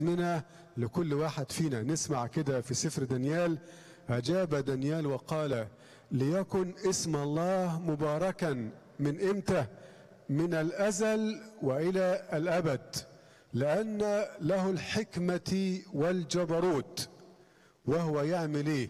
منا لكل واحد فينا نسمع كده في سفر دانيال أجاب دانيال وقال ليكن اسم الله مباركا من إمتى من الأزل وإلى الأبد لأن له الحكمة والجبروت وهو يعمل إيه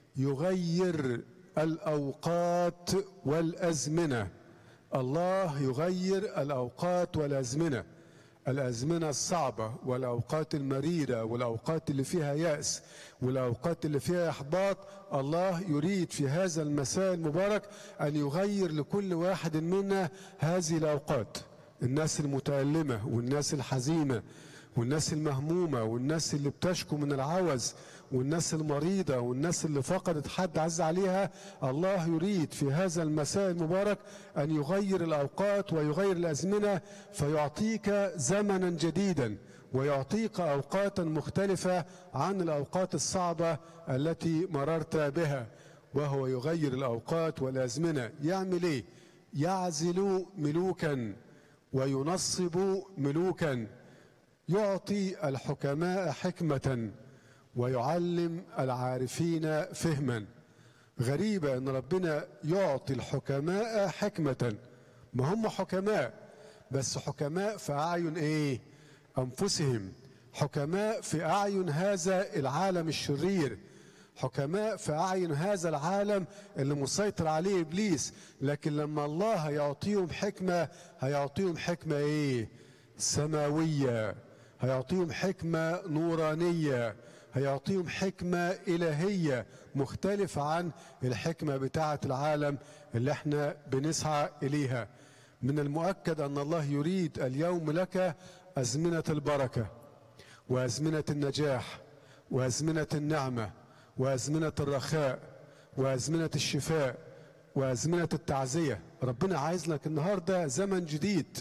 يغير الأوقات والأزمنة الله يغير الأوقات والأزمنة الأزمنة الصعبة والأوقات المريرة والأوقات اللي فيها يأس والأوقات اللي فيها إحباط الله يريد في هذا المساء المبارك أن يغير لكل واحد منا هذه الأوقات الناس المتألمة والناس الحزينة والناس المهمومة والناس اللي بتشكو من العوز والناس المريضة والناس اللي فقدت حد عز عليها الله يريد في هذا المساء المبارك أن يغير الأوقات ويغير الأزمنة فيعطيك زمنا جديدا ويعطيك أوقاتا مختلفة عن الأوقات الصعبة التي مررت بها وهو يغير الأوقات والأزمنة يعمل إيه؟ يعزل ملوكا وينصب ملوكا يعطي الحكماء حكمة ويعلم العارفين فهما غريبة أن ربنا يعطي الحكماء حكمة ما هم حكماء بس حكماء في أعين إيه أنفسهم حكماء في أعين هذا العالم الشرير حكماء في أعين هذا العالم اللي مسيطر عليه إبليس لكن لما الله يعطيهم حكمة هيعطيهم حكمة إيه سماوية هيعطيهم حكمة نورانية هيعطيهم حكمة إلهية مختلفة عن الحكمة بتاعة العالم اللي احنا بنسعى إليها من المؤكد أن الله يريد اليوم لك أزمنة البركة وأزمنة النجاح وأزمنة النعمة وأزمنة الرخاء وأزمنة الشفاء وأزمنة التعزية ربنا عايز لك النهاردة زمن جديد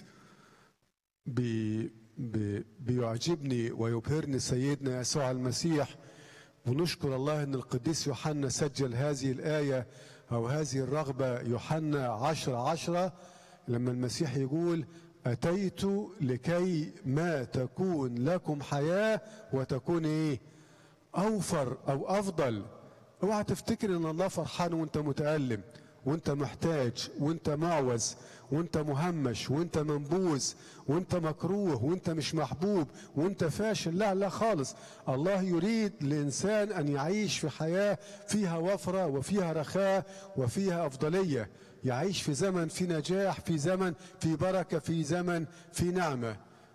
بي بي بيعجبني ويبهرني سيدنا يسوع المسيح ونشكر الله أن القديس يوحنا سجل هذه الآية أو هذه الرغبة يوحنا عشر عشرة لما المسيح يقول أتيت لكي ما تكون لكم حياة وتكون إيه أوفر أو أفضل اوعى تفتكر ان الله فرحان وانت متألم وانت محتاج وانت معوز وانت مهمش وانت منبوذ وانت مكروه وانت مش محبوب وانت فاشل لا لا خالص الله يريد الانسان ان يعيش في حياه فيها وفره وفيها رخاء وفيها افضليه يعيش في زمن في نجاح في زمن في بركه في زمن في نعمه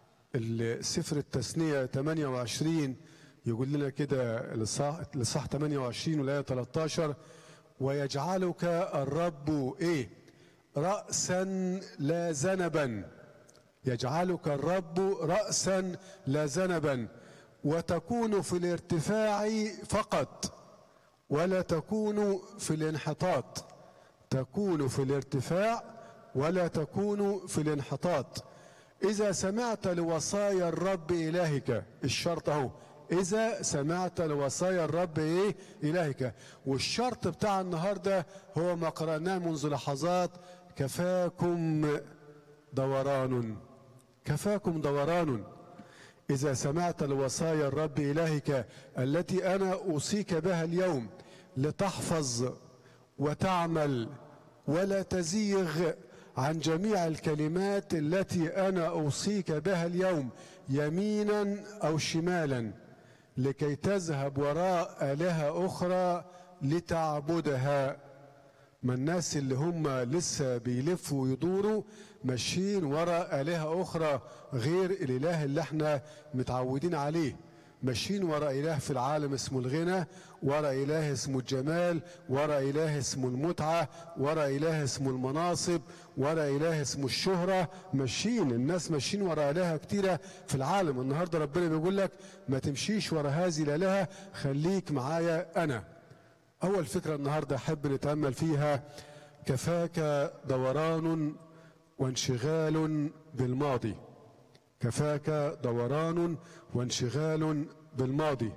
سفر التثنيه 28 يقول لنا كده لصح 28 والايه 13 ويجعلك الرب ايه رأسا لا ذنبا يجعلك الرب رأسا لا ذنبا وتكون في الارتفاع فقط ولا تكون في الانحطاط تكون في الارتفاع ولا تكون في الانحطاط إذا سمعت لوصايا الرب إلهك الشرط أهو إذا سمعت لوصايا الرب إيه إلهك والشرط بتاع النهاردة هو ما قرأناه منذ لحظات كفاكم دوران كفاكم دوران إذا سمعت لوصايا الرب إلهك التي أنا أوصيك بها اليوم لتحفظ وتعمل ولا تزيغ عن جميع الكلمات التي أنا أوصيك بها اليوم يمينا أو شمالا لكي تذهب وراء آلهة أخرى لتعبدها ما الناس اللي هم لسه بيلفوا ويدوروا ماشيين ورا آلهة أخرى غير الإله اللي احنا متعودين عليه ماشيين ورا إله في العالم اسمه الغنى ورا إله اسمه الجمال ورا إله اسمه المتعة ورا إله اسمه المناصب ورا إله اسمه الشهرة ماشيين الناس ماشيين ورا آلهة كتيرة في العالم النهاردة ربنا بيقول لك ما تمشيش ورا هذه الآلهة خليك معايا أنا أول فكرة النهاردة أحب نتأمل فيها كفاك دوران وانشغال بالماضي كفاك دوران وانشغال بالماضي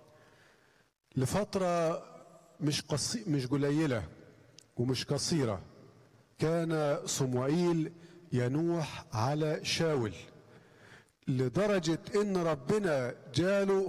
لفترة مش قصي مش قليلة ومش قصيرة كان صموئيل ينوح على شاول لدرجة إن ربنا جاله